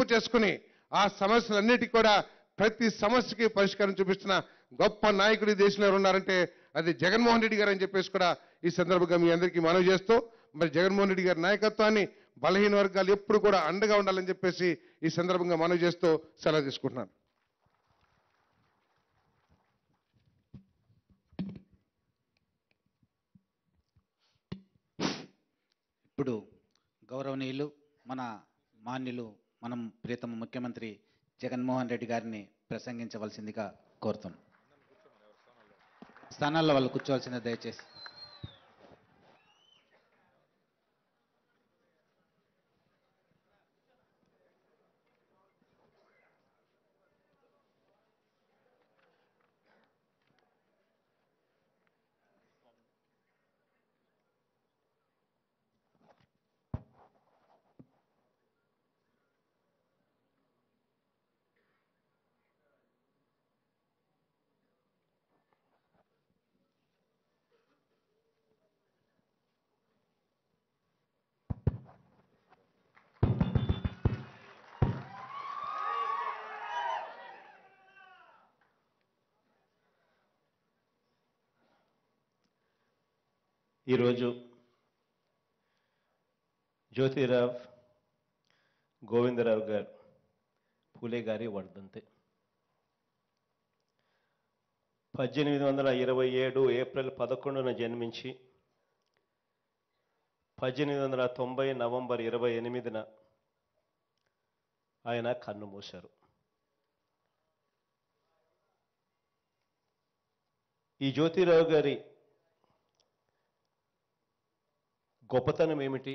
చేసుకుని ఆ సమస్యలన్నిటికీ కూడా ప్రతి సమస్యకి పరిష్కారం చూపిస్తున్న గొప్ప నాయకుడు ఈ దేశంలో ఎవరు ఉన్నారంటే అది జగన్మోహన్ రెడ్డి గారు అని చెప్పేసి కూడా ఈ సందర్భంగా మీ అందరికీ మనవి చేస్తూ మరి జగన్మోహన్ రెడ్డి గారి నాయకత్వాన్ని బలహీన వర్గాలు ఎప్పుడు కూడా అండగా ఉండాలని చెప్పేసి ఈ సందర్భంగా మనవి చేస్తూ సెలవు తీసుకుంటున్నాను ఇప్పుడు గౌరవనీయులు మన మాన్యులు మనం ప్రియతమ ముఖ్యమంత్రి జగన్మోహన్ రెడ్డి గారిని ప్రసంగించవలసిందిగా కోరుతున్నాం స్థానాల్లో వాళ్ళు కూర్చోవలసిందే దయచేసి ఈరోజు జ్యోతిరావ్ గోవిందరావు గారు పూలే గారి వర్ధంతి పద్దెనిమిది వందల ఇరవై ఏడు ఏప్రిల్ పదకొండున జన్మించి పద్దెనిమిది వందల తొంభై నవంబర్ ఇరవై ఎనిమిదిన ఆయన కన్ను మూశారు ఈ జ్యోతిరావు గారి గొప్పతనం ఏమిటి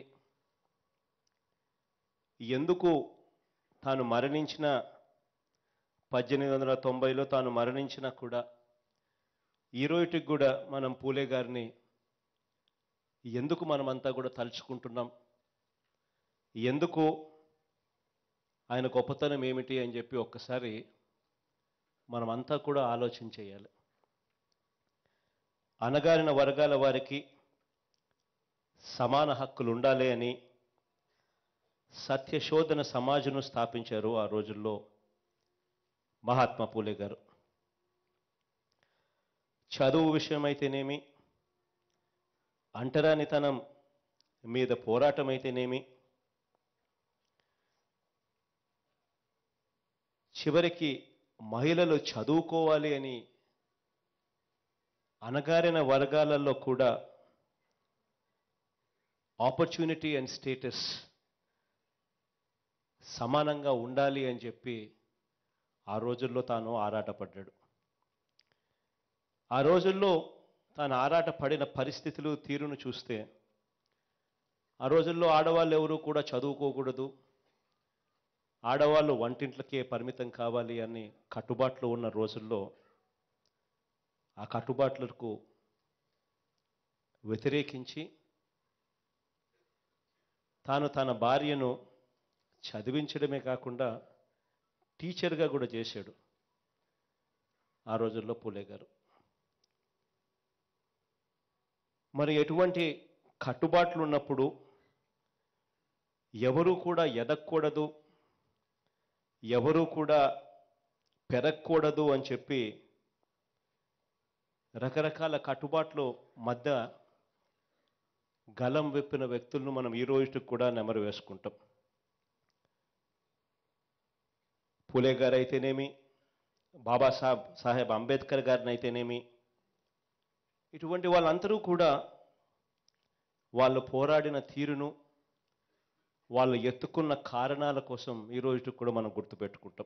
ఎందుకు తాను మరణించిన పద్దెనిమిది వందల తొంభైలో తాను మరణించినా కూడా ఈ రోజుకి కూడా మనం పూలే గారిని ఎందుకు మనమంతా కూడా తలుచుకుంటున్నాం ఎందుకు ఆయన గొప్పతనం ఏమిటి అని చెప్పి ఒక్కసారి మనమంతా కూడా ఆలోచన చేయాలి అనగారిన వర్గాల వారికి సమాన హక్కులు ఉండాలి అని సత్యశోధన సమాజను స్థాపించారు ఆ రోజుల్లో మహాత్మా పూలే గారు చదువు విషయమైతేనేమి అంటరానితనం మీద పోరాటం అయితేనేమి చివరికి మహిళలు చదువుకోవాలి అని అనగారిన వర్గాలలో కూడా ఆపర్చునిటీ అండ్ స్టేటస్ సమానంగా ఉండాలి అని చెప్పి ఆ రోజుల్లో తాను ఆరాటపడ్డాడు ఆ రోజుల్లో తాను ఆరాటపడిన పరిస్థితులు తీరును చూస్తే ఆ రోజుల్లో ఆడవాళ్ళు ఎవరు కూడా చదువుకోకూడదు ఆడవాళ్ళు వంటింట్లకే పరిమితం కావాలి అని కట్టుబాట్లు ఉన్న రోజుల్లో ఆ కట్టుబాట్లకు వ్యతిరేకించి తాను తన భార్యను చదివించడమే కాకుండా టీచర్గా కూడా చేశాడు ఆ రోజుల్లో పూలే గారు మరి ఎటువంటి కట్టుబాట్లు ఉన్నప్పుడు ఎవరు కూడా ఎదగకూడదు ఎవరు కూడా పెరగకూడదు అని చెప్పి రకరకాల కట్టుబాట్లు మధ్య గలం విప్పిన వ్యక్తులను మనం ఈ రోజుకి కూడా నెమరు వేసుకుంటాం పూలే గారు అయితేనేమి బాబాసాహెబ్ సాహెబ్ అంబేద్కర్ గారిని అయితేనేమి ఇటువంటి వాళ్ళందరూ కూడా వాళ్ళు పోరాడిన తీరును వాళ్ళు ఎత్తుకున్న కారణాల కోసం ఈ రోజుకి కూడా మనం గుర్తుపెట్టుకుంటాం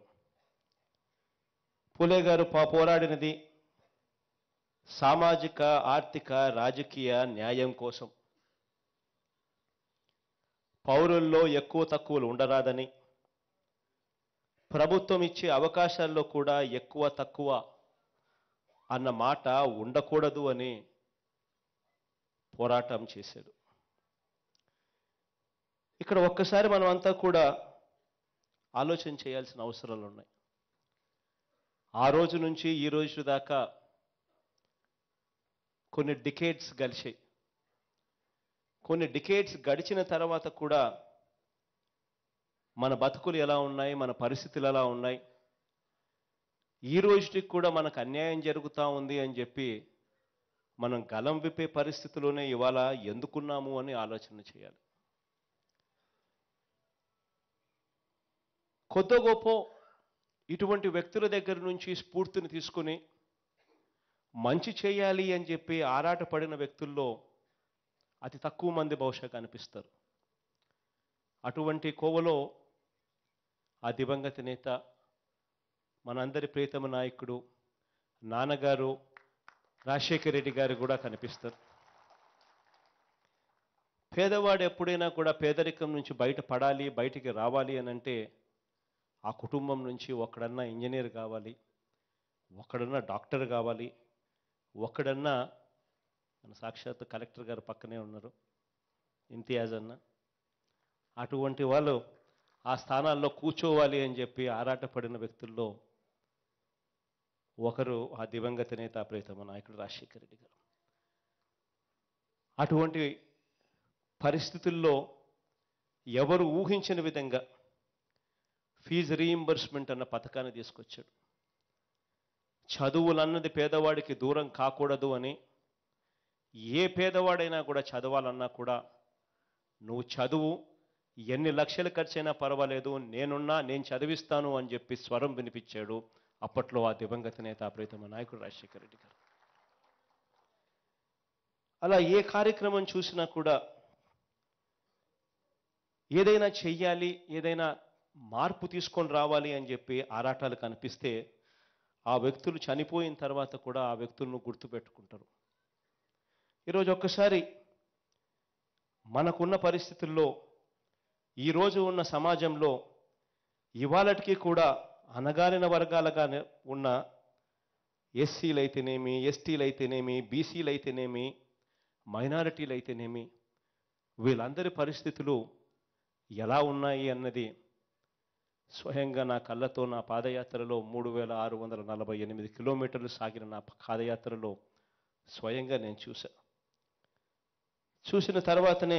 పూలే గారు పా పోరాడినది సామాజిక ఆర్థిక రాజకీయ న్యాయం కోసం పౌరుల్లో ఎక్కువ తక్కువలు ఉండరాదని ప్రభుత్వం ఇచ్చే అవకాశాల్లో కూడా ఎక్కువ తక్కువ అన్న మాట ఉండకూడదు అని పోరాటం చేశాడు ఇక్కడ ఒక్కసారి మనం అంతా కూడా ఆలోచన చేయాల్సిన అవసరాలు ఉన్నాయి ఆ రోజు నుంచి ఈ రోజు దాకా కొన్ని డికేట్స్ గడిచాయి కొన్ని డికేట్స్ గడిచిన తర్వాత కూడా మన బతుకులు ఎలా ఉన్నాయి మన పరిస్థితులు ఎలా ఉన్నాయి ఈ రోజుకి కూడా మనకు అన్యాయం జరుగుతూ ఉంది అని చెప్పి మనం గలం విప్పే పరిస్థితిలోనే ఇవాళ ఎందుకున్నాము అని ఆలోచన చేయాలి కొద్ద గొప్ప ఇటువంటి వ్యక్తుల దగ్గర నుంచి స్ఫూర్తిని తీసుకుని మంచి చేయాలి అని చెప్పి ఆరాటపడిన వ్యక్తుల్లో అతి తక్కువ మంది బహుశా కనిపిస్తారు అటువంటి కోవలో ఆ దివంగత నేత మనందరి ప్రీతమ నాయకుడు నాన్నగారు రాజశేఖర రెడ్డి గారు కూడా కనిపిస్తారు పేదవాడు ఎప్పుడైనా కూడా పేదరికం నుంచి బయట పడాలి బయటికి రావాలి అని అంటే ఆ కుటుంబం నుంచి ఒకడన్నా ఇంజనీర్ కావాలి ఒకడన్నా డాక్టర్ కావాలి ఒకడన్నా మన సాక్షాత్ కలెక్టర్ గారు పక్కనే ఉన్నారు ఇంతియాజ్ అన్న అటువంటి వాళ్ళు ఆ స్థానాల్లో కూర్చోవాలి అని చెప్పి ఆరాటపడిన వ్యక్తుల్లో ఒకరు ఆ దివంగత నేత ప్రీతమ నాయకుడు రాజశేఖర రెడ్డి గారు అటువంటి పరిస్థితుల్లో ఎవరు ఊహించిన విధంగా ఫీజు రీయింబర్స్మెంట్ అన్న పథకాన్ని తీసుకొచ్చాడు చదువులన్నది పేదవాడికి దూరం కాకూడదు అని ఏ పేదవాడైనా కూడా చదవాలన్నా కూడా నువ్వు చదువు ఎన్ని లక్షలు ఖర్చైనా పర్వాలేదు నేనున్నా నేను చదివిస్తాను అని చెప్పి స్వరం వినిపించాడు అప్పట్లో ఆ దివంగత నేత ప్రీతమ నాయకుడు రాజశేఖర రెడ్డి గారు అలా ఏ కార్యక్రమం చూసినా కూడా ఏదైనా చెయ్యాలి ఏదైనా మార్పు తీసుకొని రావాలి అని చెప్పి ఆరాటాలు కనిపిస్తే ఆ వ్యక్తులు చనిపోయిన తర్వాత కూడా ఆ వ్యక్తులను గుర్తుపెట్టుకుంటారు ఈరోజు ఒక్కసారి మనకున్న పరిస్థితుల్లో ఈరోజు ఉన్న సమాజంలో ఇవాళటికి కూడా అనగారిన వర్గాలుగా ఉన్న ఎస్సీలు అయితేనేమి ఎస్టీలు అయితేనేమి బీసీలు అయితేనేమి మైనారిటీలు అయితేనేమి వీళ్ళందరి పరిస్థితులు ఎలా ఉన్నాయి అన్నది స్వయంగా నా కళ్ళతో నా పాదయాత్రలో మూడు వేల ఆరు వందల నలభై ఎనిమిది కిలోమీటర్లు సాగిన నా పాదయాత్రలో స్వయంగా నేను చూసా చూసిన తర్వాతనే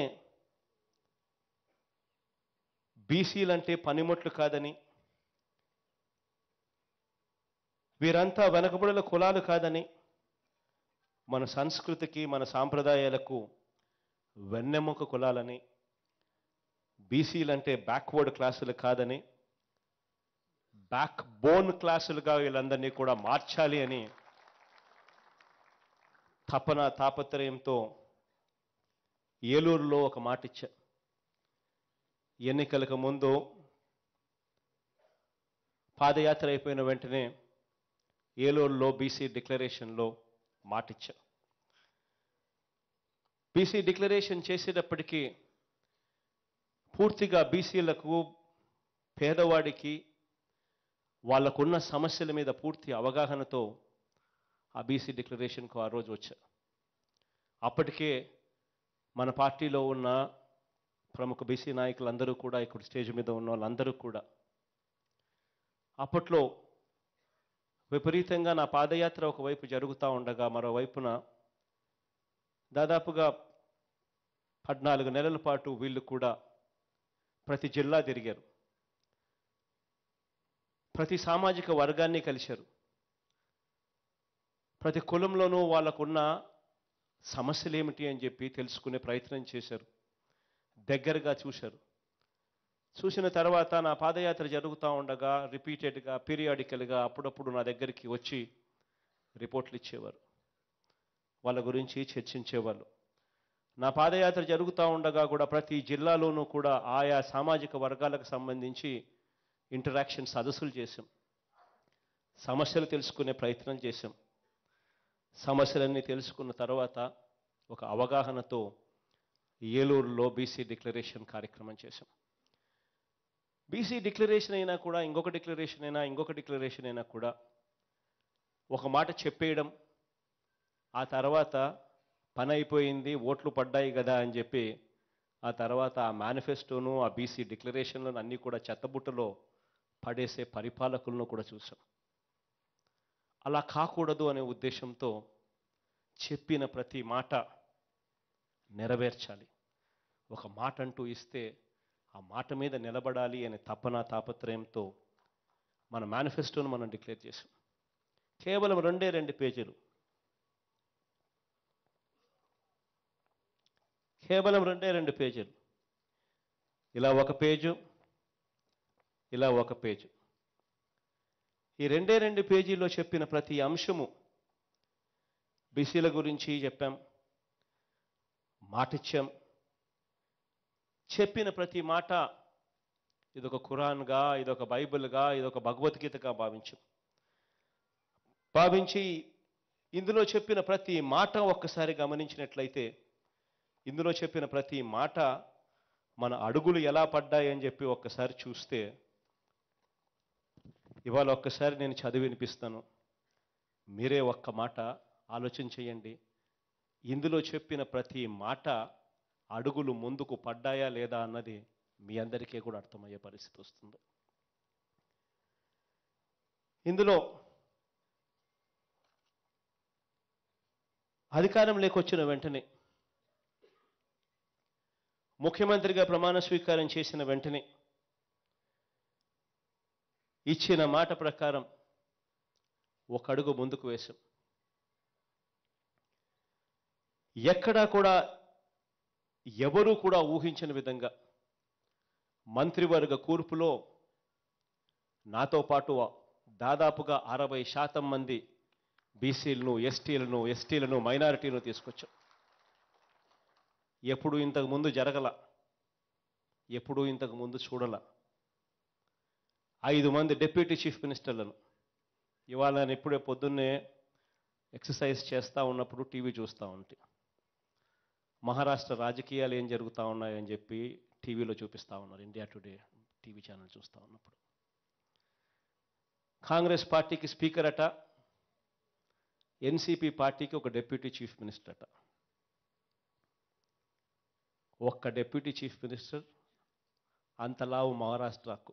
బీసీలంటే పనిముట్లు కాదని వీరంతా వెనకబడుల కులాలు కాదని మన సంస్కృతికి మన సాంప్రదాయాలకు వెన్నెముక కులాలని బీసీలంటే బ్యాక్వర్డ్ క్లాసులు కాదని బ్యాక్ బోన్ క్లాసులుగా వీళ్ళందరినీ కూడా మార్చాలి అని తపన తాపత్రయంతో ఏలూరులో ఒక మాట ఇచ్చా ఎన్నికలకు ముందు పాదయాత్ర అయిపోయిన వెంటనే ఏలూరులో బీసీ డిక్లరేషన్లో మాటిచ్చా బీసీ డిక్లరేషన్ చేసేటప్పటికీ పూర్తిగా బీసీలకు పేదవాడికి వాళ్ళకున్న సమస్యల మీద పూర్తి అవగాహనతో ఆ బీసీ డిక్లరేషన్కు ఆ రోజు వచ్చా అప్పటికే మన పార్టీలో ఉన్న ప్రముఖ బీసీ నాయకులందరూ కూడా ఇక్కడ స్టేజ్ మీద ఉన్న వాళ్ళందరూ కూడా అప్పట్లో విపరీతంగా నా పాదయాత్ర ఒకవైపు జరుగుతూ ఉండగా మరోవైపున దాదాపుగా పద్నాలుగు నెలల పాటు వీళ్ళు కూడా ప్రతి జిల్లా తిరిగారు ప్రతి సామాజిక వర్గాన్ని కలిశారు ప్రతి కులంలోనూ వాళ్ళకున్న సమస్యలు ఏమిటి అని చెప్పి తెలుసుకునే ప్రయత్నం చేశారు దగ్గరగా చూశారు చూసిన తర్వాత నా పాదయాత్ర జరుగుతూ ఉండగా రిపీటెడ్గా పీరియాడికల్గా అప్పుడప్పుడు నా దగ్గరికి వచ్చి రిపోర్ట్లు ఇచ్చేవారు వాళ్ళ గురించి చర్చించేవాళ్ళు నా పాదయాత్ర జరుగుతూ ఉండగా కూడా ప్రతి జిల్లాలోనూ కూడా ఆయా సామాజిక వర్గాలకు సంబంధించి ఇంటరాక్షన్ సదస్సులు చేశాం సమస్యలు తెలుసుకునే ప్రయత్నం చేశాం సమస్యలన్నీ తెలుసుకున్న తర్వాత ఒక అవగాహనతో ఏలూరులో బీసీ డిక్లరేషన్ కార్యక్రమం చేశాం బీసీ డిక్లరేషన్ అయినా కూడా ఇంకొక డిక్లరేషన్ అయినా ఇంకొక డిక్లరేషన్ అయినా కూడా ఒక మాట చెప్పేయడం ఆ తర్వాత పని అయిపోయింది ఓట్లు పడ్డాయి కదా అని చెప్పి ఆ తర్వాత ఆ మేనిఫెస్టోను ఆ బీసీ డిక్లరేషన్లను అన్నీ కూడా చెత్తబుట్టలో పడేసే పరిపాలకులను కూడా చూసాం అలా కాకూడదు అనే ఉద్దేశంతో చెప్పిన ప్రతి మాట నెరవేర్చాలి ఒక మాట అంటూ ఇస్తే ఆ మాట మీద నిలబడాలి అనే తపన తాపత్రయంతో మన మేనిఫెస్టోను మనం డిక్లేర్ చేసాం కేవలం రెండే రెండు పేజీలు కేవలం రెండే రెండు పేజీలు ఇలా ఒక పేజు ఇలా ఒక పేజు ఈ రెండే రెండు పేజీల్లో చెప్పిన ప్రతి అంశము బీసీల గురించి చెప్పాం మాటిచ్చాం చెప్పిన ప్రతి మాట ఇదొక ఖురాన్గా ఇదొక బైబిల్గా ఇదొక భగవద్గీతగా భావించాం భావించి ఇందులో చెప్పిన ప్రతి మాట ఒక్కసారి గమనించినట్లయితే ఇందులో చెప్పిన ప్రతి మాట మన అడుగులు ఎలా పడ్డాయని చెప్పి ఒక్కసారి చూస్తే ఇవాళ ఒక్కసారి నేను చదివి వినిపిస్తాను మీరే ఒక్క మాట ఆలోచన చేయండి ఇందులో చెప్పిన ప్రతి మాట అడుగులు ముందుకు పడ్డాయా లేదా అన్నది మీ అందరికీ కూడా అర్థమయ్యే పరిస్థితి వస్తుంది ఇందులో అధికారం లేకొచ్చిన వెంటనే ముఖ్యమంత్రిగా ప్రమాణ స్వీకారం చేసిన వెంటనే ఇచ్చిన మాట ప్రకారం ఒక అడుగు ముందుకు వేశాం ఎక్కడా కూడా ఎవరూ కూడా ఊహించిన విధంగా మంత్రివర్గ కూర్పులో నాతో పాటు దాదాపుగా అరవై శాతం మంది బీసీలను ఎస్టీలను ఎస్టీలను మైనారిటీలను తీసుకొచ్చాం ఎప్పుడు ఇంతకు ముందు జరగల ఎప్పుడు ఇంతకు ముందు చూడల ఐదు మంది డిప్యూటీ చీఫ్ మినిస్టర్లను ఇవాళ నేను ఇప్పుడే పొద్దున్నే ఎక్సర్సైజ్ చేస్తూ ఉన్నప్పుడు టీవీ చూస్తూ ఉంటే మహారాష్ట్ర రాజకీయాలు ఏం జరుగుతూ ఉన్నాయని చెప్పి టీవీలో చూపిస్తూ ఉన్నారు ఇండియా టుడే టీవీ ఛానల్ చూస్తూ ఉన్నప్పుడు కాంగ్రెస్ పార్టీకి స్పీకర్ అట ఎన్సీపీ పార్టీకి ఒక డిప్యూటీ చీఫ్ మినిస్టర్ అట ఒక్క డిప్యూటీ చీఫ్ మినిస్టర్ అంతలావు మహారాష్ట్రకు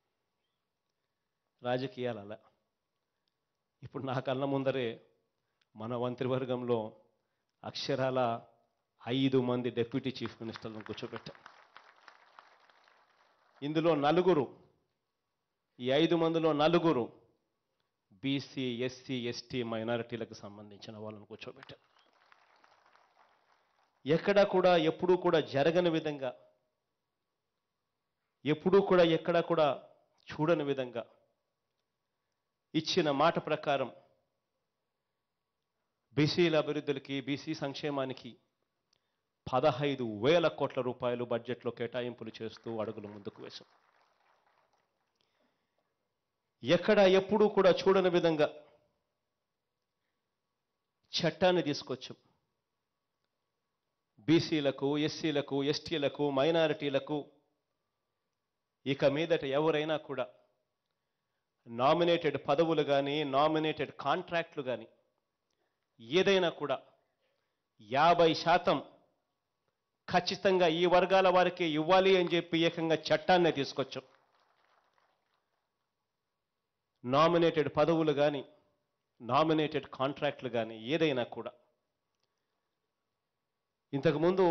రాజకీయాలు అలా ఇప్పుడు నా కళ్ళ ముందరే మన మంత్రివర్గంలో అక్షరాల ఐదు మంది డిప్యూటీ చీఫ్ మినిస్టర్లను కూర్చోబెట్టాం ఇందులో నలుగురు ఈ ఐదు మందిలో నలుగురు బీసీ ఎస్సీ ఎస్టీ మైనారిటీలకు సంబంధించిన వాళ్ళని కూర్చోబెట్టాం ఎక్కడా కూడా ఎప్పుడూ కూడా జరగని విధంగా ఎప్పుడూ కూడా ఎక్కడా కూడా చూడని విధంగా ఇచ్చిన మాట ప్రకారం బీసీల అభివృద్ధులకి బీసీ సంక్షేమానికి పదహైదు వేల కోట్ల రూపాయలు బడ్జెట్లో కేటాయింపులు చేస్తూ అడుగులు ముందుకు వేశాం ఎక్కడ ఎప్పుడూ కూడా చూడని విధంగా చట్టాన్ని తీసుకొచ్చాం బీసీలకు ఎస్సీలకు ఎస్టీలకు మైనారిటీలకు ఇక మీదట ఎవరైనా కూడా నామినేటెడ్ పదవులు కానీ నామినేటెడ్ కాంట్రాక్ట్లు కానీ ఏదైనా కూడా యాభై శాతం ఖచ్చితంగా ఈ వర్గాల వారికి ఇవ్వాలి అని చెప్పి ఏకంగా చట్టాన్ని తీసుకొచ్చాం నామినేటెడ్ పదవులు కానీ నామినేటెడ్ కాంట్రాక్ట్లు కానీ ఏదైనా కూడా ఇంతకుముందు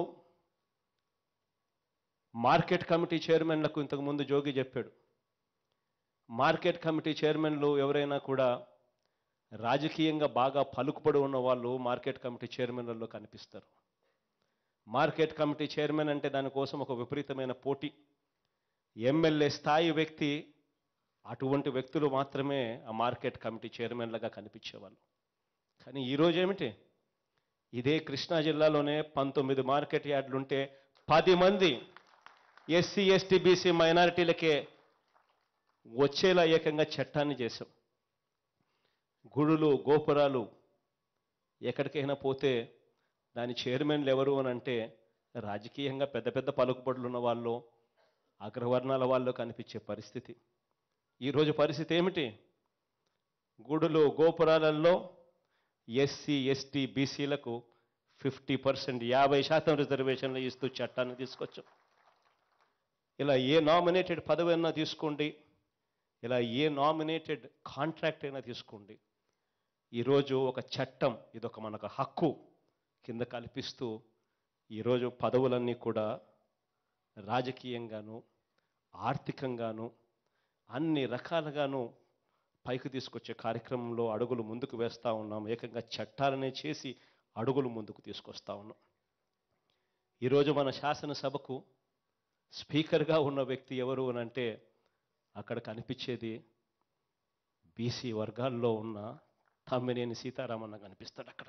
మార్కెట్ కమిటీ చైర్మన్లకు ఇంతకుముందు జోగి చెప్పాడు మార్కెట్ కమిటీ చైర్మన్లు ఎవరైనా కూడా రాజకీయంగా బాగా పలుకుబడి ఉన్న వాళ్ళు మార్కెట్ కమిటీ చైర్మన్లలో కనిపిస్తారు మార్కెట్ కమిటీ చైర్మన్ అంటే దానికోసం ఒక విపరీతమైన పోటీ ఎమ్మెల్యే స్థాయి వ్యక్తి అటువంటి వ్యక్తులు మాత్రమే ఆ మార్కెట్ కమిటీ చైర్మన్లుగా కనిపించేవాళ్ళు కానీ ఈరోజు ఏమిటి ఇదే కృష్ణా జిల్లాలోనే పంతొమ్మిది మార్కెట్ యార్డులుంటే పది మంది ఎస్సీ ఎస్టీ బీసీ మైనారిటీలకే వచ్చేలా ఏకంగా చట్టాన్ని చేశాం గుడులు గోపురాలు ఎక్కడికైనా పోతే దాని చైర్మన్లు ఎవరు అని అంటే రాజకీయంగా పెద్ద పెద్ద పలుకుబడులు ఉన్న వాళ్ళు అగ్రవర్ణాల వాళ్ళు కనిపించే పరిస్థితి ఈరోజు పరిస్థితి ఏమిటి గుడులు గోపురాలలో ఎస్సీ ఎస్టీ బీసీలకు ఫిఫ్టీ పర్సెంట్ యాభై శాతం రిజర్వేషన్లు ఇస్తూ చట్టాన్ని తీసుకొచ్చాం ఇలా ఏ నామినేటెడ్ పదవి అయినా తీసుకోండి ఇలా ఏ నామినేటెడ్ కాంట్రాక్ట్ అయినా తీసుకోండి ఈరోజు ఒక చట్టం ఇదొక మనకు హక్కు కింద కల్పిస్తూ ఈరోజు పదవులన్నీ కూడా రాజకీయంగాను ఆర్థికంగాను అన్ని రకాలుగాను పైకి తీసుకొచ్చే కార్యక్రమంలో అడుగులు ముందుకు వేస్తూ ఉన్నాం ఏకంగా చట్టాలనే చేసి అడుగులు ముందుకు తీసుకొస్తా ఉన్నాం ఈరోజు మన శాసనసభకు స్పీకర్గా ఉన్న వ్యక్తి ఎవరు అని అంటే అక్కడ కనిపించేది బీసీ వర్గాల్లో ఉన్న తమ్మినేని సీతారామన్న కనిపిస్తాడు అక్కడ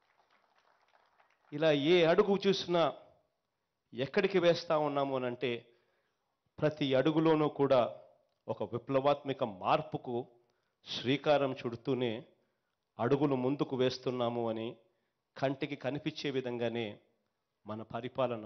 ఇలా ఏ అడుగు చూసినా ఎక్కడికి వేస్తా ఉన్నాము అని అంటే ప్రతి అడుగులోనూ కూడా ఒక విప్లవాత్మక మార్పుకు శ్రీకారం చుడుతూనే అడుగులు ముందుకు వేస్తున్నాము అని కంటికి కనిపించే విధంగానే మన పరిపాలన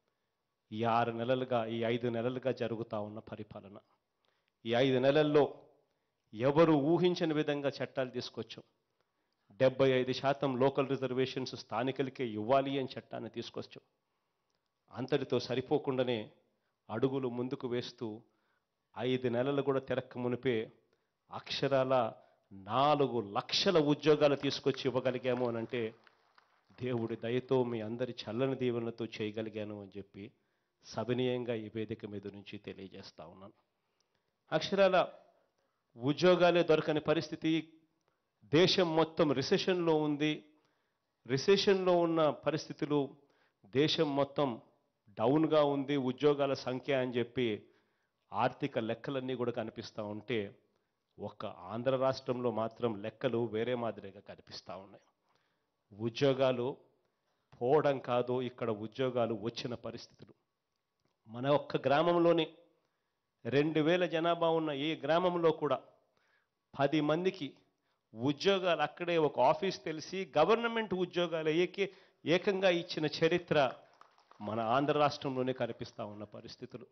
ఈ ఆరు నెలలుగా ఈ ఐదు నెలలుగా జరుగుతూ ఉన్న పరిపాలన ఈ ఐదు నెలల్లో ఎవరు ఊహించని విధంగా చట్టాలు తీసుకొచ్చాం డెబ్బై ఐదు శాతం లోకల్ రిజర్వేషన్స్ స్థానికులకే ఇవ్వాలి అని చట్టాన్ని తీసుకొచ్చాం అంతటితో సరిపోకుండానే అడుగులు ముందుకు వేస్తూ ఐదు నెలలు కూడా తిరక్క మునిపే అక్షరాల నాలుగు లక్షల ఉద్యోగాలు తీసుకొచ్చి ఇవ్వగలిగాము అని అంటే దేవుడి దయతో మీ అందరి చల్లని దీవెనలతో చేయగలిగాను అని చెప్పి సవినీయంగా ఈ వేదిక మీద నుంచి తెలియజేస్తా ఉన్నాను అక్షరాల ఉద్యోగాలే దొరకని పరిస్థితి దేశం మొత్తం రిసెషన్లో ఉంది రిసెషన్లో ఉన్న పరిస్థితులు దేశం మొత్తం డౌన్గా ఉంది ఉద్యోగాల సంఖ్య అని చెప్పి ఆర్థిక లెక్కలన్నీ కూడా కనిపిస్తూ ఉంటే ఒక్క ఆంధ్ర రాష్ట్రంలో మాత్రం లెక్కలు వేరే మాదిరిగా కనిపిస్తూ ఉన్నాయి ఉద్యోగాలు పోవడం కాదు ఇక్కడ ఉద్యోగాలు వచ్చిన పరిస్థితులు మన ఒక్క గ్రామంలోని రెండు వేల జనాభా ఉన్న ఈ గ్రామంలో కూడా పది మందికి ఉద్యోగాలు అక్కడే ఒక ఆఫీస్ తెలిసి గవర్నమెంట్ ఉద్యోగాలు ఏకే ఏకంగా ఇచ్చిన చరిత్ర మన ఆంధ్ర రాష్ట్రంలోనే కనిపిస్తూ ఉన్న పరిస్థితులు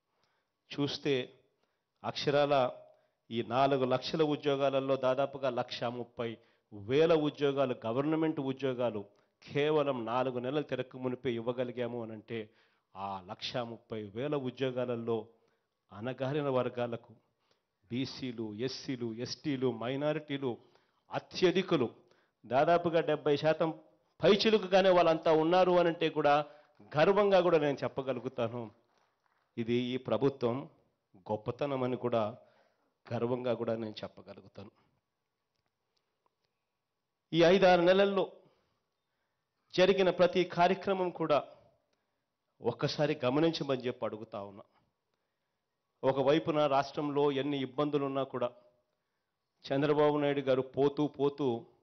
చూస్తే అక్షరాల ఈ నాలుగు లక్షల ఉద్యోగాలలో దాదాపుగా లక్ష ముప్పై వేల ఉద్యోగాలు గవర్నమెంట్ ఉద్యోగాలు కేవలం నాలుగు నెలలు తిరక్కు మునిపే ఇవ్వగలిగాము అని అంటే ఆ లక్ష ముప్పై వేల ఉద్యోగాలలో అణగారిన వర్గాలకు బీసీలు ఎస్సీలు ఎస్టీలు మైనారిటీలు అత్యధికులు దాదాపుగా డెబ్బై శాతం పైచిలుకుగానే వాళ్ళంతా ఉన్నారు అని అంటే కూడా గర్వంగా కూడా నేను చెప్పగలుగుతాను ఇది ఈ ప్రభుత్వం గొప్పతనం అని కూడా గర్వంగా కూడా నేను చెప్పగలుగుతాను ఈ ఐదారు నెలల్లో జరిగిన ప్రతి కార్యక్రమం కూడా ఒక్కసారి గమనించమని చెప్పి అడుగుతా ఉన్నా ఒకవైపున రాష్ట్రంలో ఎన్ని ఇబ్బందులు ఉన్నా కూడా చంద్రబాబు నాయుడు గారు పోతూ పోతూ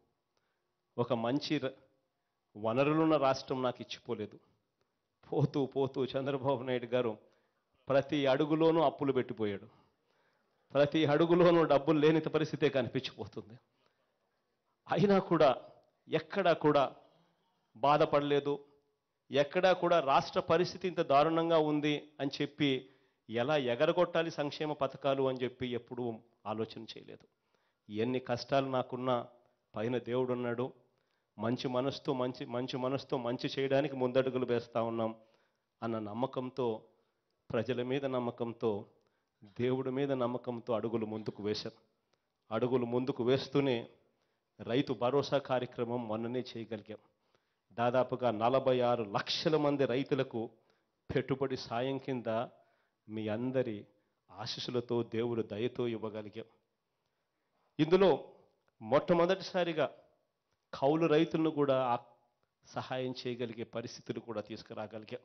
ఒక మంచి ర- వనరులున్న రాష్ట్రం నాకు ఇచ్చిపోలేదు పోతూ పోతూ చంద్రబాబు నాయుడు గారు ప్రతి అడుగులోనూ అప్పులు పెట్టిపోయాడు ప్రతి అడుగులోనూ డబ్బులు లేని పరిస్థితే కనిపించిపోతుంది అయినా కూడా ఎక్కడా కూడా బాధపడలేదు ఎక్కడా కూడా రాష్ట్ర పరిస్థితి ఇంత దారుణంగా ఉంది అని చెప్పి ఎలా ఎగరగొట్టాలి సంక్షేమ పథకాలు అని చెప్పి ఎప్పుడూ ఆలోచన చేయలేదు ఎన్ని కష్టాలు నాకున్నా పైన దేవుడు ఉన్నాడు మంచి మనసుతో మంచి మంచి మనసుతో మంచి చేయడానికి ముందడుగులు వేస్తా ఉన్నాం అన్న నమ్మకంతో ప్రజల మీద నమ్మకంతో దేవుడి మీద నమ్మకంతో అడుగులు ముందుకు వేశాం అడుగులు ముందుకు వేస్తూనే రైతు భరోసా కార్యక్రమం మొన్ననే చేయగలిగాం దాదాపుగా నలభై ఆరు లక్షల మంది రైతులకు పెట్టుబడి సాయం కింద మీ అందరి ఆశీస్సులతో దేవుడు దయతో ఇవ్వగలిగాం ఇందులో మొట్టమొదటిసారిగా కౌలు రైతులను కూడా ఆ సహాయం చేయగలిగే పరిస్థితులు కూడా తీసుకురాగలిగాం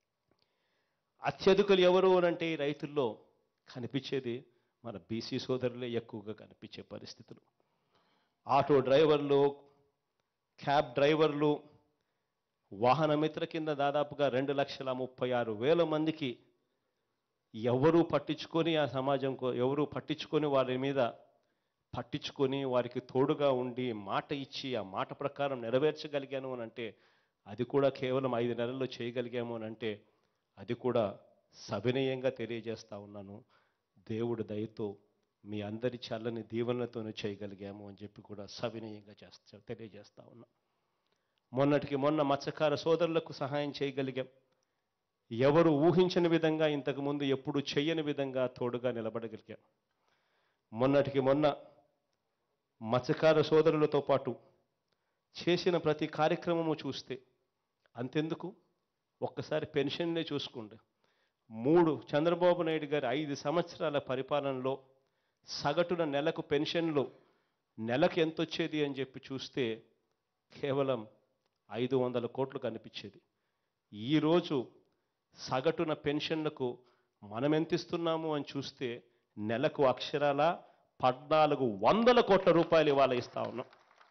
అత్యధికులు ఎవరు అని అంటే ఈ రైతుల్లో కనిపించేది మన బీసీ సోదరులే ఎక్కువగా కనిపించే పరిస్థితులు ఆటో డ్రైవర్లు క్యాబ్ డ్రైవర్లు వాహన మిత్ర కింద దాదాపుగా రెండు లక్షల ముప్పై ఆరు వేల మందికి ఎవరు పట్టించుకొని ఆ సమాజం కో- ఎవరు పట్టించుకొని వారి మీద పట్టించుకొని వారికి తోడుగా ఉండి మాట ఇచ్చి ఆ మాట ప్రకారం నెరవేర్చగలిగాను అని అంటే అది కూడా కేవలం ఐదు నెలల్లో చేయగలిగాము అని అంటే అది కూడా సవినయంగా తెలియజేస్తా ఉన్నాను దేవుడి దయతో మీ అందరి చల్లని దీవెనలతోనే చేయగలిగాము అని చెప్పి కూడా సవినయంగా చేస్తా తెలియజేస్తా ఉన్నా మొన్నటికి మొన్న మత్స్యకార సోదరులకు సహాయం చేయగలిగాం ఎవరు ఊహించని విధంగా ఇంతకుముందు ఎప్పుడు చెయ్యని విధంగా తోడుగా నిలబడగలిగాం మొన్నటికి మొన్న మత్స్యకార సోదరులతో పాటు చేసిన ప్రతి కార్యక్రమము చూస్తే అంతెందుకు ఒక్కసారి పెన్షన్నే చూసుకోండి మూడు చంద్రబాబు నాయుడు గారి ఐదు సంవత్సరాల పరిపాలనలో సగటున నెలకు పెన్షన్లు నెలకు ఎంత వచ్చేది అని చెప్పి చూస్తే కేవలం ఐదు వందల కోట్లు కనిపించేది ఈరోజు సగటున పెన్షన్లకు మనం ఎంత ఇస్తున్నాము అని చూస్తే నెలకు అక్షరాల పద్నాలుగు వందల కోట్ల రూపాయలు ఇవాళ ఇస్తా ఉన్నాం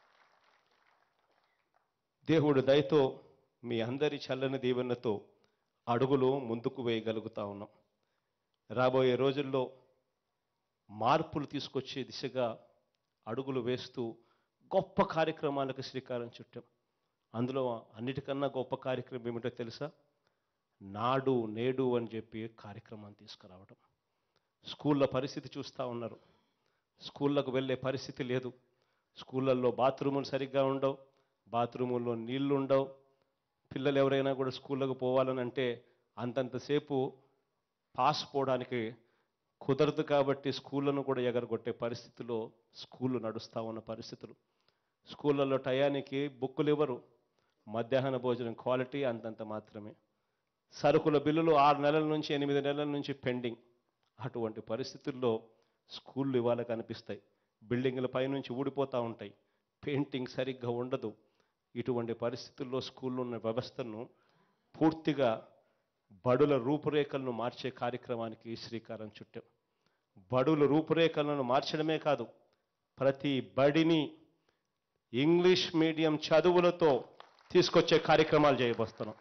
దేవుడు దయతో మీ అందరి చల్లని దీవెనతో అడుగులు ముందుకు వేయగలుగుతా ఉన్నాం రాబోయే రోజుల్లో మార్పులు తీసుకొచ్చే దిశగా అడుగులు వేస్తూ గొప్ప కార్యక్రమాలకు శ్రీకారం చుట్టాం అందులో అన్నిటికన్నా గొప్ప కార్యక్రమం ఏమిటో తెలుసా నాడు నేడు అని చెప్పి కార్యక్రమాన్ని తీసుకురావడం స్కూళ్ళ పరిస్థితి చూస్తూ ఉన్నారు స్కూళ్ళకు వెళ్ళే పరిస్థితి లేదు స్కూళ్ళల్లో బాత్రూములు సరిగ్గా ఉండవు బాత్రూముల్లో నీళ్లు ఉండవు పిల్లలు ఎవరైనా కూడా స్కూళ్ళకు పోవాలని అంటే అంతంతసేపు పాస్ పోవడానికి కుదరదు కాబట్టి స్కూళ్ళను కూడా ఎగరగొట్టే పరిస్థితిలో స్కూళ్ళు నడుస్తూ ఉన్న పరిస్థితులు స్కూళ్ళల్లో టయానికి బుక్కులు ఇవ్వరు మధ్యాహ్న భోజనం క్వాలిటీ అంతంత మాత్రమే సరుకుల బిల్లులు ఆరు నెలల నుంచి ఎనిమిది నెలల నుంచి పెండింగ్ అటువంటి పరిస్థితుల్లో స్కూళ్ళు ఇవాళ కనిపిస్తాయి బిల్డింగ్ల పైనుంచి ఊడిపోతూ ఉంటాయి పెయింటింగ్ సరిగ్గా ఉండదు ఇటువంటి పరిస్థితుల్లో స్కూల్లో ఉన్న వ్యవస్థను పూర్తిగా బడుల రూపురేఖలను మార్చే కార్యక్రమానికి శ్రీకారం చుట్టాం బడుల రూపురేఖలను మార్చడమే కాదు ప్రతి బడిని ఇంగ్లీష్ మీడియం చదువులతో తీసుకొచ్చే కార్యక్రమాలు చేయబోస్తున్నాం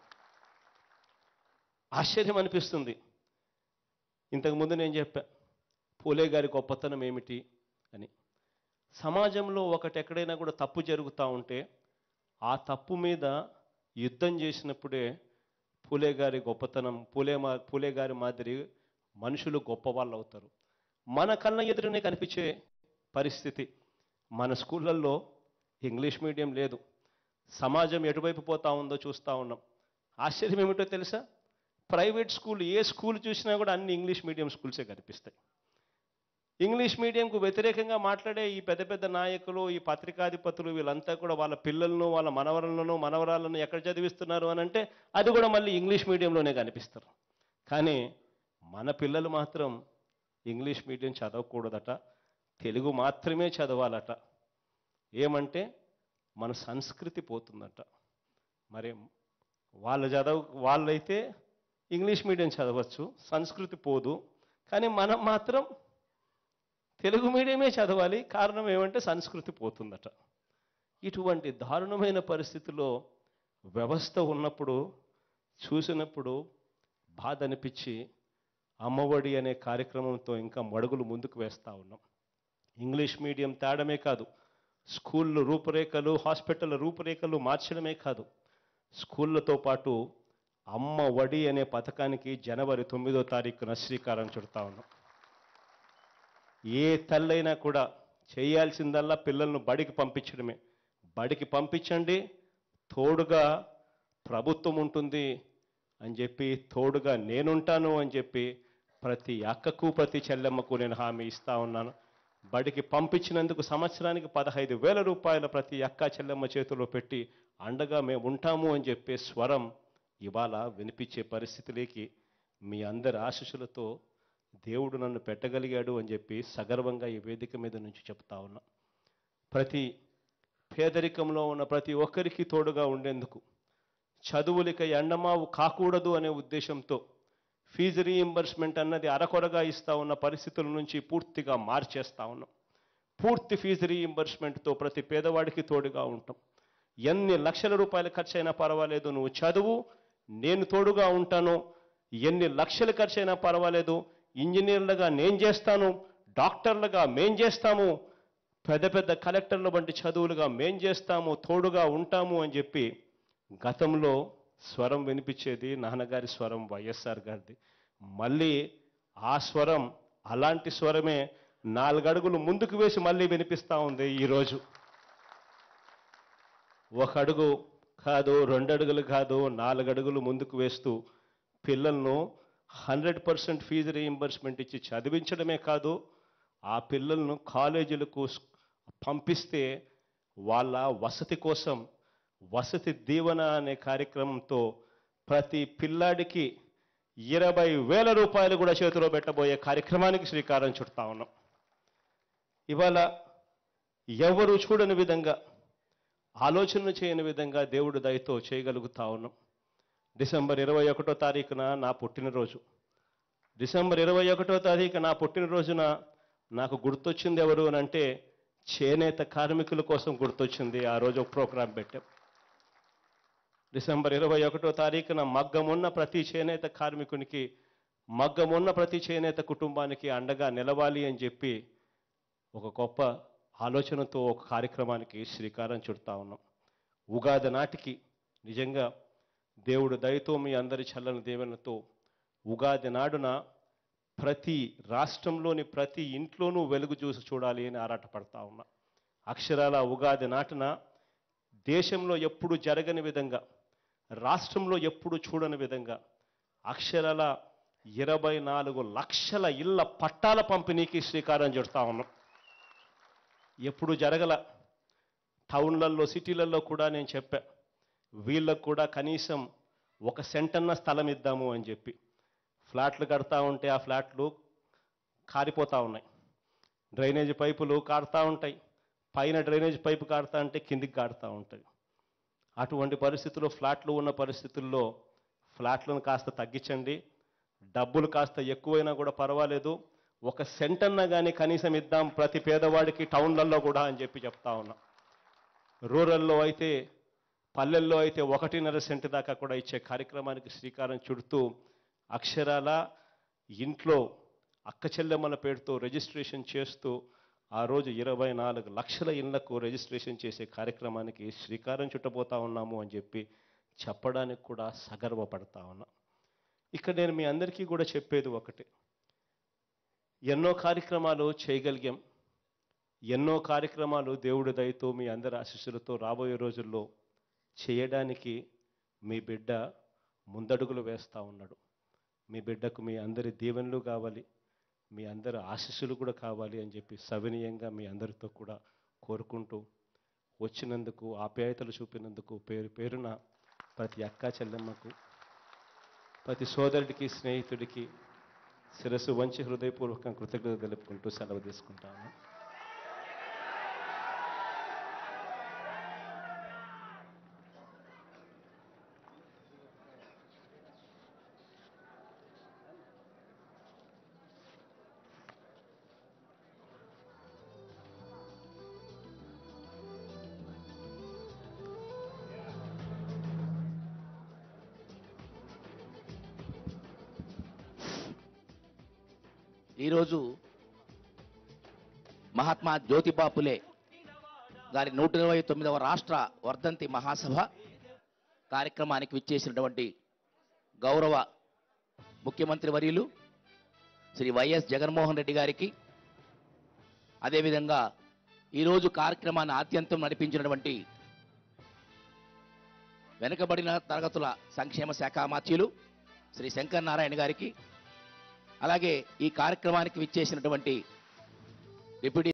ఆశ్చర్యం అనిపిస్తుంది ఇంతకుముందు నేను చెప్పా పూలే గారి గొప్పతనం ఏమిటి అని సమాజంలో ఒకటి ఎక్కడైనా కూడా తప్పు జరుగుతూ ఉంటే ఆ తప్పు మీద యుద్ధం చేసినప్పుడే పూలే గారి గొప్పతనం పూలే మా పూలే గారి మాదిరి మనుషులు గొప్పవాళ్ళు అవుతారు మన కళ్ళ ఎదురునే కనిపించే పరిస్థితి మన స్కూళ్ళల్లో ఇంగ్లీష్ మీడియం లేదు సమాజం ఎటువైపు పోతా ఉందో చూస్తూ ఉన్నాం ఆశ్చర్యం ఏమిటో తెలుసా ప్రైవేట్ స్కూల్ ఏ స్కూల్ చూసినా కూడా అన్ని ఇంగ్లీష్ మీడియం స్కూల్సే కనిపిస్తాయి ఇంగ్లీష్ మీడియంకు వ్యతిరేకంగా మాట్లాడే ఈ పెద్ద పెద్ద నాయకులు ఈ పత్రికాధిపతులు వీళ్ళంతా కూడా వాళ్ళ పిల్లలను వాళ్ళ మనవరాలను మనవరాలను ఎక్కడ చదివిస్తున్నారు అని అంటే అది కూడా మళ్ళీ ఇంగ్లీష్ మీడియంలోనే కనిపిస్తారు కానీ మన పిల్లలు మాత్రం ఇంగ్లీష్ మీడియం చదవకూడదట తెలుగు మాత్రమే చదవాలట ఏమంటే మన సంస్కృతి పోతుందట మరి వాళ్ళ చదవ వాళ్ళైతే ఇంగ్లీష్ మీడియం చదవచ్చు సంస్కృతి పోదు కానీ మనం మాత్రం తెలుగు మీడియమే చదవాలి కారణం ఏమంటే సంస్కృతి పోతుందట ఇటువంటి దారుణమైన పరిస్థితిలో వ్యవస్థ ఉన్నప్పుడు చూసినప్పుడు బాధ అనిపించి అమ్మఒడి అనే కార్యక్రమంతో ఇంకా మడుగులు ముందుకు వేస్తూ ఉన్నాం ఇంగ్లీష్ మీడియం తేడమే కాదు స్కూళ్ళు రూపురేఖలు హాస్పిటల్ రూపురేఖలు మార్చడమే కాదు స్కూళ్ళతో పాటు అమ్మ వడి అనే పథకానికి జనవరి తొమ్మిదో తారీఖున శ్రీకారం చుడతా ఉన్నాం ఏ తల్లైనా కూడా చేయాల్సిందల్లా పిల్లలను బడికి పంపించడమే బడికి పంపించండి తోడుగా ప్రభుత్వం ఉంటుంది అని చెప్పి తోడుగా నేనుంటాను అని చెప్పి ప్రతి అక్కకు ప్రతి చెల్లెమ్మకు నేను హామీ ఇస్తా ఉన్నాను బడికి పంపించినందుకు సంవత్సరానికి పదహైదు వేల రూపాయల ప్రతి అక్క చెల్లెమ్మ చేతిలో పెట్టి అండగా మేము ఉంటాము అని చెప్పే స్వరం ఇవాళ వినిపించే పరిస్థితిలోకి మీ అందరి ఆశీస్సులతో దేవుడు నన్ను పెట్టగలిగాడు అని చెప్పి సగర్వంగా ఈ వేదిక మీద నుంచి చెప్తా ఉన్నా ప్రతి పేదరికంలో ఉన్న ప్రతి ఒక్కరికి తోడుగా ఉండేందుకు చదువులిక ఎండమావు కాకూడదు అనే ఉద్దేశంతో ఫీజు రీయింబర్స్మెంట్ అన్నది అరకొరగా ఇస్తా ఉన్న పరిస్థితుల నుంచి పూర్తిగా మార్చేస్తా ఉన్నాం పూర్తి ఫీజు రీయింబర్స్మెంట్తో ప్రతి పేదవాడికి తోడుగా ఉంటాం ఎన్ని లక్షల రూపాయలు ఖర్చు అయినా పర్వాలేదు నువ్వు చదువు నేను తోడుగా ఉంటాను ఎన్ని లక్షలు ఖర్చు అయినా పర్వాలేదు ఇంజనీర్లుగా నేను చేస్తాను డాక్టర్లుగా మేం చేస్తాము పెద్ద పెద్ద కలెక్టర్ల వంటి చదువులుగా మేం చేస్తాము తోడుగా ఉంటాము అని చెప్పి గతంలో స్వరం వినిపించేది నాన్నగారి స్వరం వైఎస్ఆర్ గారిది మళ్ళీ ఆ స్వరం అలాంటి స్వరమే నాలుగడుగులు ముందుకు వేసి మళ్ళీ వినిపిస్తూ ఉంది ఈరోజు ఒక అడుగు కాదు రెండు అడుగులు కాదు నాలుగు అడుగులు ముందుకు వేస్తూ పిల్లలను హండ్రెడ్ పర్సెంట్ ఫీజు రీయింబర్స్మెంట్ ఇచ్చి చదివించడమే కాదు ఆ పిల్లలను కాలేజీలకు స్- పంపిస్తే వాళ్ళ వసతి కోసం వసతి దీవెన అనే కార్యక్రమంతో ప్రతి పిల్లాడికి ఇరవై వేల రూపాయలు కూడా చేతిలో పెట్టబోయే కార్యక్రమానికి శ్రీకారం చుడతా ఉన్నాం ఇవాళ ఎవరు చూడని విధంగా ఆలోచన చేయని విధంగా దేవుడు దయతో చేయగలుగుతా ఉన్నాం డిసెంబర్ ఇరవై ఒకటో తారీఖున నా పుట్టినరోజు డిసెంబర్ ఇరవై ఒకటో తారీఖు నా పుట్టినరోజున నాకు గుర్తొచ్చింది ఎవరు అని అంటే చేనేత కార్మికుల కోసం గుర్తొచ్చింది ఆ రోజు ఒక ప్రోగ్రాం పెట్టాం డిసెంబర్ ఇరవై ఒకటో తారీఖున మగ్గమున్న ప్రతి చేనేత కార్మికునికి మగ్గమున్న ప్రతి చేనేత కుటుంబానికి అండగా నిలవాలి అని చెప్పి ఒక గొప్ప ఆలోచనతో ఒక కార్యక్రమానికి శ్రీకారం చుడతా ఉన్నాం ఉగాది నాటికి నిజంగా దేవుడు దయతో మీ అందరి చల్లని దీవెనతో ఉగాది నాడున ప్రతి రాష్ట్రంలోని ప్రతి ఇంట్లోనూ వెలుగు చూసి చూడాలి అని ఆరాటపడతా ఉన్నా అక్షరాల ఉగాది నాటున దేశంలో ఎప్పుడు జరగని విధంగా రాష్ట్రంలో ఎప్పుడు చూడని విధంగా అక్షరాల ఇరవై నాలుగు లక్షల ఇళ్ల పట్టాల పంపిణీకి శ్రీకారం చుడతా ఉన్నాం ఎప్పుడు జరగల టౌన్లలో సిటీలలో కూడా నేను చెప్పా వీళ్ళకు కూడా కనీసం ఒక సెంటన్న స్థలం ఇద్దాము అని చెప్పి ఫ్లాట్లు కడతా ఉంటే ఆ ఫ్లాట్లు కారిపోతూ ఉన్నాయి డ్రైనేజ్ పైపులు కారుతూ ఉంటాయి పైన డ్రైనేజ్ పైపు కారుతా ఉంటే కిందికి కారుతూ ఉంటాయి అటువంటి పరిస్థితుల్లో ఫ్లాట్లు ఉన్న పరిస్థితుల్లో ఫ్లాట్లను కాస్త తగ్గించండి డబ్బులు కాస్త ఎక్కువైనా కూడా పర్వాలేదు ఒక సెంటన్నా కానీ కనీసం ఇద్దాం ప్రతి పేదవాడికి టౌన్లలో కూడా అని చెప్పి చెప్తా ఉన్నా రూరల్లో అయితే పల్లెల్లో అయితే ఒకటిన్నర సెంటు దాకా కూడా ఇచ్చే కార్యక్రమానికి శ్రీకారం చుడుతూ అక్షరాల ఇంట్లో అక్క చెల్లెమ్మల పేరుతో రిజిస్ట్రేషన్ చేస్తూ ఆ రోజు ఇరవై నాలుగు లక్షల ఇళ్లకు రిజిస్ట్రేషన్ చేసే కార్యక్రమానికి శ్రీకారం చుట్టబోతా ఉన్నాము అని చెప్పి చెప్పడానికి కూడా సగర్వపడతా ఉన్నా ఇక్కడ నేను మీ అందరికీ కూడా చెప్పేది ఒకటి ఎన్నో కార్యక్రమాలు చేయగలిగాం ఎన్నో కార్యక్రమాలు దేవుడి దయతో మీ అందరి ఆశీస్సులతో రాబోయే రోజుల్లో చేయడానికి మీ బిడ్డ ముందడుగులు వేస్తూ ఉన్నాడు మీ బిడ్డకు మీ అందరి దీవెనలు కావాలి మీ అందరి ఆశీస్సులు కూడా కావాలి అని చెప్పి సవినీయంగా మీ అందరితో కూడా కోరుకుంటూ వచ్చినందుకు ఆప్యాయతలు చూపినందుకు పేరు పేరున ప్రతి అక్క చెల్లెమ్మకు ప్రతి సోదరుడికి స్నేహితుడికి శిరస్సు వంచి హృదయపూర్వకంగా కృతజ్ఞత తెలుపుకుంటూ సెలవు తీసుకుంటాను ఈరోజు మహాత్మా జ్యోతిబా పులే గారి నూట ఇరవై తొమ్మిదవ రాష్ట్ర వర్ధంతి మహాసభ కార్యక్రమానికి విచ్చేసినటువంటి గౌరవ ముఖ్యమంత్రి వర్యులు శ్రీ వైఎస్ జగన్మోహన్ రెడ్డి గారికి అదేవిధంగా ఈరోజు కార్యక్రమాన్ని ఆద్యంతం నడిపించినటువంటి వెనుకబడిన తరగతుల సంక్షేమ శాఖ మాత్యులు శ్రీ శంకర్ నారాయణ గారికి అలాగే ఈ కార్యక్రమానికి విచ్చేసినటువంటి డిప్యూటీ